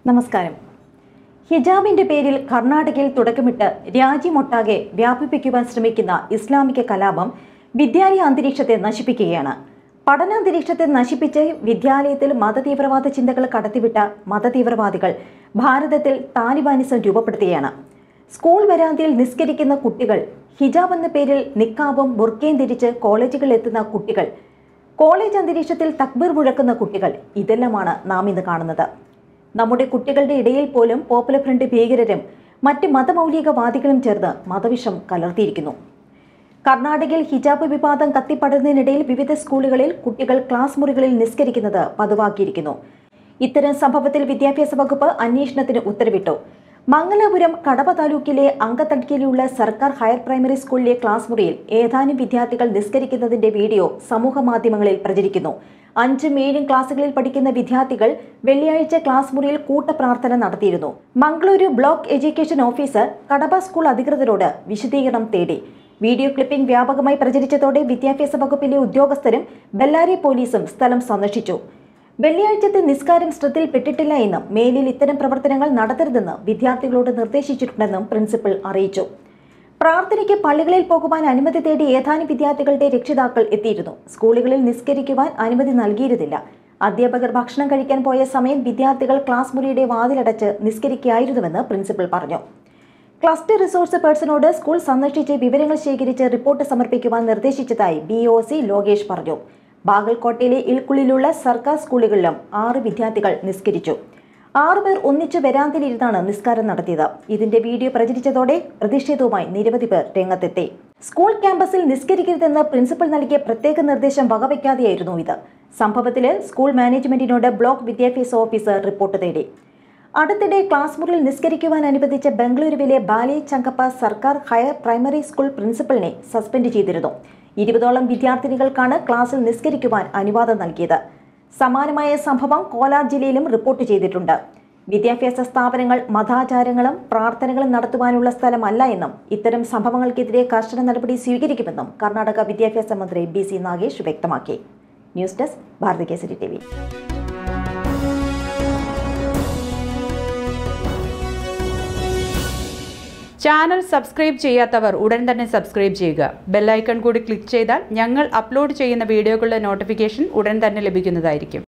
നമസ്കാരം ഹിജാബിന്റെ പേരിൽ കർണാടകയിൽ തുടക്കമിട്ട് രാജ്യമൊട്ടാകെ വ്യാപിപ്പിക്കുവാൻ ശ്രമിക്കുന്ന ഇസ്ലാമിക കലാപം വിദ്യാലയ അന്തരീക്ഷത്തെ നശിപ്പിക്കുകയാണ് പഠനാന്തരീക്ഷത്തെ നശിപ്പിച്ച് വിദ്യാലയത്തിൽ മതതീവ്രവാദ ചിന്തകൾ കടത്തിവിട്ട മതതീവ്രവാദികൾ ഭാരതത്തിൽ താലിബാനിസം രൂപപ്പെടുത്തുകയാണ് സ്കൂൾ വരാന്തയിൽ നിസ്കരിക്കുന്ന കുട്ടികൾ ഹിജാബ് എന്ന പേരിൽ നിക്കാബും ബുർക്കയും ധരിച്ച് കോളേജുകളിൽ എത്തുന്ന കുട്ടികൾ കോളേജ് അന്തരീക്ഷത്തിൽ തക്ബീർ മുഴക്കുന്ന കുട്ടികൾ ഇതെല്ലാമാണ് നാം ഇന്ന് കാണുന്നത് നമ്മുടെ കുട്ടികളുടെ ഇടയിൽ പോലും പോപ്പുലർ ഫ്രണ്ട് ഭീകരരും മറ്റ് മതമൗലികവാദികളും ചേർന്ന് മതവിഷം കലർത്തിയിരിക്കുന്നു കർണാടകയിൽ ഹിജാബ് വിവാദം കത്തിപ്പടരുന്നതിനിടയിൽ വിവിധ സ്കൂളുകളിൽ കുട്ടികൾ ക്ലാസ് മുറികളിൽ നിസ്കരിക്കുന്നത് പതിവാക്കിയിരിക്കുന്നു ഇത്തരം സംഭവത്തിൽ വിദ്യാഭ്യാസ വകുപ്പ് അന്വേഷണത്തിന് ഉത്തരവിട്ടു മംഗലാപുരം കടവ താലൂക്കിലെ അങ്കത്തട്കിയിലുള്ള സർക്കാർ ഹയർ പ്രൈമറി സ്കൂളിലെ ക്ലാസ് മുറിയിൽ ഏതാനും വിദ്യാർത്ഥികൾ നിസ്കരിക്കുന്നതിന്റെ വീഡിയോ സമൂഹ മാധ്യമങ്ങളിൽ പ്രചരിക്കുന്നു അഞ്ചും ഏഴും ക്ലാസ്സുകളിൽ പഠിക്കുന്ന വിദ്യാർത്ഥികൾ വെള്ളിയാഴ്ച ക്ലാസ് മുറിയിൽ കൂട്ടപ്രാർത്ഥന നടത്തിയിരുന്നു Mangaluru block education officer Kadaba school അധികൃതരോട് വിശദീകരണം തേടി വീഡിയോ ക്ലിപ്പിംഗ് വ്യാപകമായി പ്രചരിച്ചതോടെ വിദ്യാഭ്യാസ വകുപ്പിലെ ഉദ്യോഗസ്ഥരും ബെല്ലാരി പോലീസും സ്ഥലം സന്ദർശിച്ചു വെള്ളിയാഴ്ചത്തെ നിസ്കാരം ശ്രദ്ധയിൽപ്പെട്ടിട്ടില്ല എന്നും മേലിൽ ഇത്തരം പ്രവർത്തനങ്ങൾ നടത്തരുതെന്ന് വിദ്യാർത്ഥികളോട് നിർദ്ദേശിച്ചിട്ടുണ്ടെന്നും പ്രിൻസിപ്പൽ അറിയിച്ചു പ്രാർത്ഥനയ്ക്ക് പള്ളികളിൽ പോകുവാൻ അനുമതി തേടി ഏതാനും വിദ്യാർത്ഥികളുടെ രക്ഷിതാക്കൾ എത്തിയിരുന്നു സ്കൂളുകളിൽ നിസ്കരിക്കുവാൻ അനുമതി നൽകിയിരുന്നില്ല അധ്യാപകർ ഭക്ഷണം കഴിക്കാൻ പോയ സമയം വിദ്യാർത്ഥികൾ ക്ലാസ് മുറിയുടെ വാതിലടച്ച് നിസ്കരിക്കുകയായിരുന്നുവെന്ന് പ്രിൻസിപ്പൽ പറഞ്ഞു ക്ലസ്റ്റർ റിസോഴ്സ് പേഴ്സണോട് സ്കൂൾ സന്ദർശിച്ച് വിവരങ്ങൾ ശേഖരിച്ച് റിപ്പോർട്ട് സമർപ്പിക്കുവാൻ നിർദ്ദേശിച്ചതായി ബി ഒ സി ലോകേഷ് പറഞ്ഞു ബാഗൽകോട്ടയിലെ ഇൽക്കുള്ളിലുള്ള സർക്കാർ സ്കൂളുകളിലും ആറ് വിദ്യാർത്ഥികൾ നിസ്കരിച്ചു ആറുപേർ ഒന്നിച്ചു വരാന്തിലിരുന്നാണ് നിസ്കാരം നടത്തിയത് ഇതിന്റെ വീഡിയോ പ്രചരിച്ചതോടെ പ്രതിഷേധവുമായി നിരവധി പേർ രംഗത്തെത്തി സ്കൂൾ ക്യാമ്പസിൽ നിസ്കരിക്കരുതെന്ന് പ്രിൻസിപ്പൽ നൽകിയ പ്രത്യേക നിർദ്ദേശം വകവയ്ക്കാതെയായിരുന്നു ഇത് സംഭവത്തിൽ സ്കൂൾ മാനേജ്മെന്റിനോട് ബ്ലോക്ക് വിദ്യാഭ്യാസ ഓഫീസർ റിപ്പോർട്ട് തേടി അടുത്തിടെ ക്ലാസ് മുറിയിൽ നിസ്കരിക്കുവാൻ അനുവദിച്ച ബംഗളൂരുവിലെ ബാലി ചങ്കപ്പ സർക്കാർ ഹയർ പ്രൈമറി സ്കൂൾ പ്രിൻസിപ്പലിനെ സസ്പെൻഡ് ചെയ്തിരുന്നു ഇരുപതോളം വിദ്യാർത്ഥിനികൾക്കാണ് ക്ലാസ്സിൽ നിസ്കരിക്കുവാൻ അനുവാദം നൽകിയത് സമാനമായ സംഭവം കോലാർ ജില്ലയിലും റിപ്പോർട്ട് ചെയ്തിട്ടുണ്ട് വിദ്യാഭ്യാസ സ്ഥാപനങ്ങൾ മതാചാരങ്ങളും പ്രാർത്ഥനകളും നടത്തുവാനുള്ള സ്ഥലമല്ല എന്നും ഇത്തരം സംഭവങ്ങൾക്കെതിരെ കർശന നടപടി സ്വീകരിക്കുമെന്നും കർണാടക വിദ്യാഭ്യാസ മന്ത്രി ബി സി നാഗേഷ് വ്യക്തമാക്കി ന്യൂസ് ഡെസ്ക് ഭാരതി കേസരി ടി ചാനൽ സബ്സ്ക്രൈബ് ചെയ്യാത്തവർ ഉടൻ തന്നെ സബ്സ്ക്രൈബ് ചെയ്യുക ബെല്ലൈക്കൺ കൂടി ക്ലിക്ക് ചെയ്താൽ ഞങ്ങൾ അപ്ലോഡ് ചെയ്യുന്ന വീഡിയോകളുടെ നോട്ടിഫിക്കേഷൻ ഉടൻ തന്നെ ലഭിക്കുന്നതായിരിക്കും